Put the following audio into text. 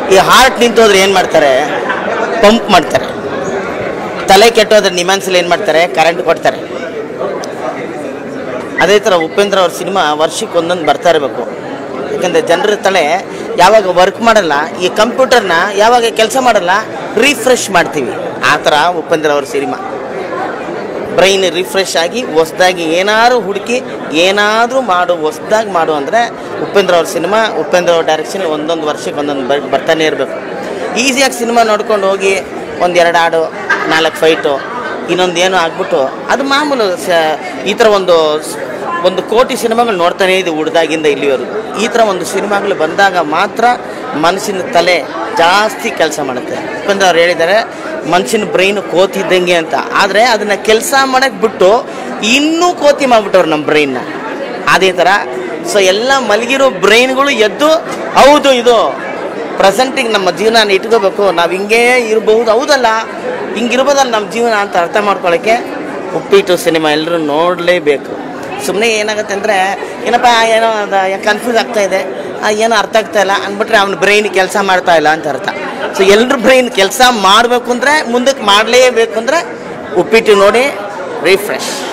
ಈ ಹಾರ್ಟ್ ನಿಂತೋದ್ರೆ ಏನು ಮಾಡ್ತಾರೆ ಪಂಪ್ ಮಾಡ್ತಾರೆ ತಲೆ ಕೆಟ್ಟೋದ್ರೆ ನಿಮಾನ್ಸಲ್ಲಿ ಏನು ಮಾಡ್ತಾರೆ ಕರೆಂಟ್ ಕೊಡ್ತಾರೆ ಅದೇ ಥರ ಉಪೇಂದ್ರ ಅವ್ರ ಸಿನಿಮಾ ವರ್ಷಕ್ಕೆ ಒಂದೊಂದು ಬರ್ತಾ ಇರಬೇಕು ಯಾಕಂದರೆ ಜನರ ತಲೆ ಯಾವಾಗ ವರ್ಕ್ ಮಾಡಲ್ಲ ಈ ಕಂಪ್ಯೂಟರ್ನ ಯಾವಾಗ ಕೆಲಸ ಮಾಡಲ್ಲ ರಿಫ್ರೆಶ್ ಮಾಡ್ತೀವಿ ಆ ಥರ ಉಪೇಂದ್ರ ಅವ್ರ ಸಿನಿಮಾ ಬ್ರೈನ್ ರಿಫ್ರೆಶ್ ಆಗಿ ಹೊಸ್ದಾಗಿ ಏನಾದ್ರು ಹುಡುಕಿ ಏನಾದರೂ ಮಾಡು ಹೊಸ್ದಾಗಿ ಮಾಡು ಅಂದರೆ ಉಪೇಂದ್ರ ಅವ್ರ ಸಿನಿಮಾ ಉಪೇಂದ್ರ ಅವ್ರ ಡೈರೆಕ್ಷನ್ ಒಂದೊಂದು ವರ್ಷಕ್ಕೆ ಒಂದೊಂದು ಬರ್ ಬರ್ತಾನೆ ಇರಬೇಕು ಈಸಿಯಾಗಿ ಸಿನಿಮಾ ನೋಡ್ಕೊಂಡು ಹೋಗಿ ಒಂದೆರಡು ಹಾಡು ನಾಲ್ಕು ಫೈಟು ಇನ್ನೊಂದು ಏನು ಆಗ್ಬಿಟ್ಟು ಅದು ಮಾಮೂಲು ಸ ಈ ಥರ ಒಂದು ಸ್- ಒಂದು ಕೋಟಿ ಸಿನಿಮಾಗಳು ನೋಡ್ತಾನೇ ಇದೆ ಹುಡ್ದಾಗಿಂದ ಇಲ್ಲಿವರೆಗೂ ಈ ಥರ ಒಂದು ಸಿನಿಮಾಗಳು ಬಂದಾಗ ಮಾತ್ರ ಮನಸ್ಸಿನ ತಲೆ ಜಾಸ್ತಿ ಕೆಲಸ ಮಾಡುತ್ತೆ ಉಪೇಂದ್ರ ಅವ್ರು ಹೇಳಿದ್ದಾರೆ ಮನುಷ್ಯನ ಬ್ರೈನ್ ಕೋತಿದ್ದಂಗೆ ಅಂತ ಆದರೆ ಅದನ್ನು ಕೆಲಸ ಮಾಡಕ್ಕೆ ಬಿಟ್ಟು ಇನ್ನೂ ಕೋತಿ ಮಾಡಿಬಿಟ್ಟವ್ರು ನಮ್ಮ ಬ್ರೈನ್ನ ಅದೇ ಥರ ಸೊ ಎಲ್ಲ ಮಲಗಿರೋ ಬ್ರೈನ್ಗಳು ಎದ್ದು ಹೌದು ಇದು ಪ್ರೆಸೆಂಟಿಗೆ ನಮ್ಮ ಜೀವನ ಇಟ್ಕೋಬೇಕು ನಾವು ಹಿಂಗೇ ಇರಬಹುದು ಹೌದಲ್ಲ ಹಿಂಗಿರ್ಬೋದಲ್ಲ ನಮ್ಮ ಜೀವನ ಅಂತ ಅರ್ಥ ಮಾಡ್ಕೊಳ್ಳೋಕ್ಕೆ ಉಪ್ಪಿಟ್ಟು ಸಿನಿಮಾ ಎಲ್ಲರೂ ನೋಡಲೇಬೇಕು ಸುಮ್ಮನೆ ಏನಾಗುತ್ತೆ ಅಂದರೆ ಏನಪ್ಪ ಏನೋ ಕನ್ಫ್ಯೂಸ್ ಆಗ್ತಾ ಇದೆ ಆ, ಏನೋ ಅರ್ಥ ಆಗ್ತಾ ಇಲ್ಲ ಅಂದ್ಬಿಟ್ರೆ ಅವ್ನ ಬ್ರೈನ್ ಕೆಲಸ ಮಾಡ್ತಾ ಇಲ್ಲ ಅಂತ ಅರ್ಥ ಸೊ ಎಲ್ಲರ ಬ್ರೈನ್ ಕೆಲಸ ಮಾಡಬೇಕು ಅಂದರೆ ಮುಂದಕ್ಕೆ ಮಾಡಲೇಬೇಕು ಅಂದರೆ ಉಪ್ಪಿಟ್ಟು ನೋಡಿ ರಿಫ್ರೆಶ್